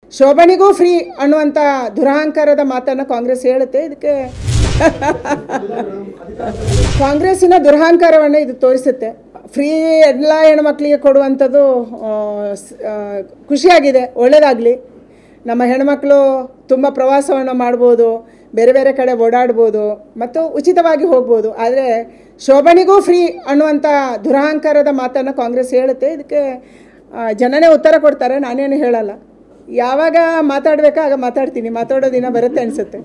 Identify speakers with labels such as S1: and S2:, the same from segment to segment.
S1: ಶೋಭನಿಗೂ free ಅನ್ನುವಂಥ ದುರಹಂಕಾರದ ಮಾತನ್ನು ಕಾಂಗ್ರೆಸ್ ಹೇಳುತ್ತೆ ಇದಕ್ಕೆ ಕಾಂಗ್ರೆಸ್ಸಿನ ದುರಹಂಕಾರವನ್ನು ಇದು ತೋರಿಸುತ್ತೆ ಫ್ರೀ ಎಲ್ಲ ಹೆಣ್ಮಕ್ಳಿಗೆ ಕೊಡುವಂಥದ್ದು ಆ, ಸ್- ಆ, ಖುಷಿಯಾಗಿದೆ ಒಳ್ಳೆಯದಾಗಲಿ ನಮ್ಮ ಹೆಣ್ಮಕ್ಳು ತುಂಬ ಪ್ರವಾಸವನ್ನು ಮಾಡ್ಬೋದು ಬೇರೆ ಬೇರೆ ಕಡೆ ಓಡಾಡ್ಬೋದು ಮತ್ತು ಉಚಿತವಾಗಿ ಹೋಗ್ಬೋದು ಆದರೆ ಶೋಭನಿಗೂ ಫ್ರೀ ಅನ್ನುವಂಥ ದುರಹಂಕಾರದ ಮಾತನ್ನು ಕಾಂಗ್ರೆಸ್ ಹೇಳುತ್ತೆ ಇದಕ್ಕೆ ಆ, ಜನನೇ ಉತ್ತರ ಕೊಡ್ತಾರೆ ನಾನೇನು ಹೇಳಲ್ಲ ಯಾವಾಗ ಮಾತಾಡಬೇಕಾ ಆಗ ಮಾತಾಡ್ತೀನಿ ಮಾತಾಡೋ ದಿನ ಬರುತ್ತೆ ಅನಿಸುತ್ತೆ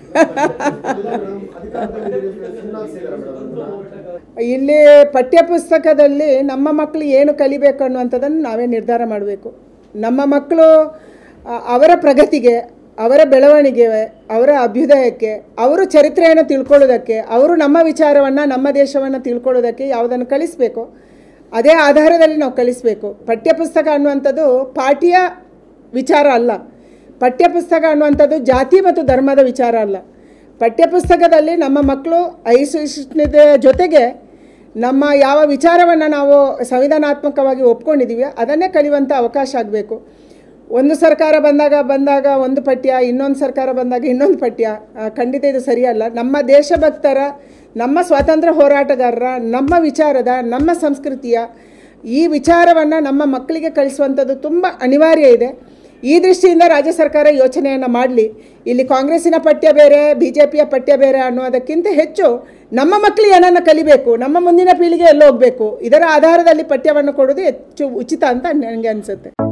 S1: ಇಲ್ಲಿ ಪಠ್ಯಪುಸ್ತಕದಲ್ಲಿ ನಮ್ಮ ಮಕ್ಕಳು ಏನು ಕಲಿಬೇಕು ಅನ್ನುವಂಥದ್ದನ್ನು ನಾವೇ ನಿರ್ಧಾರ ಮಾಡಬೇಕು ನಮ್ಮ ಮಕ್ಕಳು ಆ, ಅವರ ಪ್ರಗತಿಗೆ ಅವರ ಬೆಳವಣಿಗೆ ಅವರ ಅಭ್ಯುದಯಕ್ಕೆ ಅವರು ಚರಿತ್ರೆಯನ್ನು ತಿಳ್ಕೊಳ್ಳೋದಕ್ಕೆ ಅವರು ನಮ್ಮ ವಿಚಾರವನ್ನು ನಮ್ಮ ದೇಶವನ್ನು ತಿಳ್ಕೊಳ್ಳೋದಕ್ಕೆ ಯಾವುದನ್ನು ಕಲಿಸಬೇಕು ಅದೇ ಆಧಾರದಲ್ಲಿ ನಾವು ಕಲಿಸಬೇಕು ಪಠ್ಯಪುಸ್ತಕ ಅನ್ನುವಂಥದ್ದು ಪಾಠ್ಯ ವಿಚಾರ ಅಲ್ಲ ಪಠ್ಯಪುಸ್ತಕ ಅನ್ನುವಂಥದ್ದು ಜಾತಿ ಮತ್ತು ಧರ್ಮದ ವಿಚಾರ ಅಲ್ಲ ಪಠ್ಯಪುಸ್ತಕದಲ್ಲಿ ನಮ್ಮ ಮಕ್ಕಳು ಐಶಿಷ್ಣದ ಜೊತೆಗೆ ನಮ್ಮ ಯಾವ ವಿಚಾರವನ್ನು ನಾವು ಸಂವಿಧಾನಾತ್ಮಕವಾಗಿ ಒಪ್ಕೊಂಡಿದ್ದೀವಿ ಅದನ್ನೇ ಕಲಿಯುವಂಥ ಅವಕಾಶ ಆಗಬೇಕು ಒಂದು ಸರ್ಕಾರ ಬಂದಾಗ ಬಂದಾಗ ಒಂದು ಪಠ್ಯ ಇನ್ನೊಂದು ಸರ್ಕಾರ ಬಂದಾಗ ಇನ್ನೊಂದು ಪಠ್ಯ ಆ, ಖಂಡಿತ ಇದು ಸರಿಯಲ್ಲ ನಮ್ಮ ದೇಶಭಕ್ತರ ನಮ್ಮ ಸ್ವಾತಂತ್ರ್ಯ ಹೋರಾಟಗಾರರ ನಮ್ಮ ವಿಚಾರದ ನಮ್ಮ ಸಂಸ್ಕೃತಿಯ ಈ ವಿಚಾರವನ್ನು ನಮ್ಮ ಮಕ್ಕಳಿಗೆ ಕಲಿಸುವಂಥದ್ದು ತುಂಬ ಅನಿವಾರ್ಯ ಇದೆ ಈ ದೃಷ್ಟಿಯಿಂದ ರಾಜ್ಯ ಸರ್ಕಾರ ಯೋಚನೆಯನ್ನು ಮಾಡಲಿ ಇಲ್ಲಿ ಕಾಂಗ್ರೆಸ್ಸಿನ ಪಠ್ಯ ಬೇರೆ ಬಿ ಜೆ ಪಿಯ ಪಠ್ಯ ಬೇರೆ ಅನ್ನೋದಕ್ಕಿಂತ ಹೆಚ್ಚು ನಮ್ಮ ಮಕ್ಕಳಿಗೆ ಏನನ್ನು ಕಲಿಬೇಕು ನಮ್ಮ ಮುಂದಿನ ಪೀಳಿಗೆ ಎಲ್ಲೋ ಹೋಗಬೇಕು ಇದರ ಆಧಾರದಲ್ಲಿ ಪಠ್ಯವನ್ನು ಕೊಡೋದು ಹೆಚ್ಚು ಉಚಿತ ಅಂತ ನನಗೆ ಅನಿಸುತ್ತೆ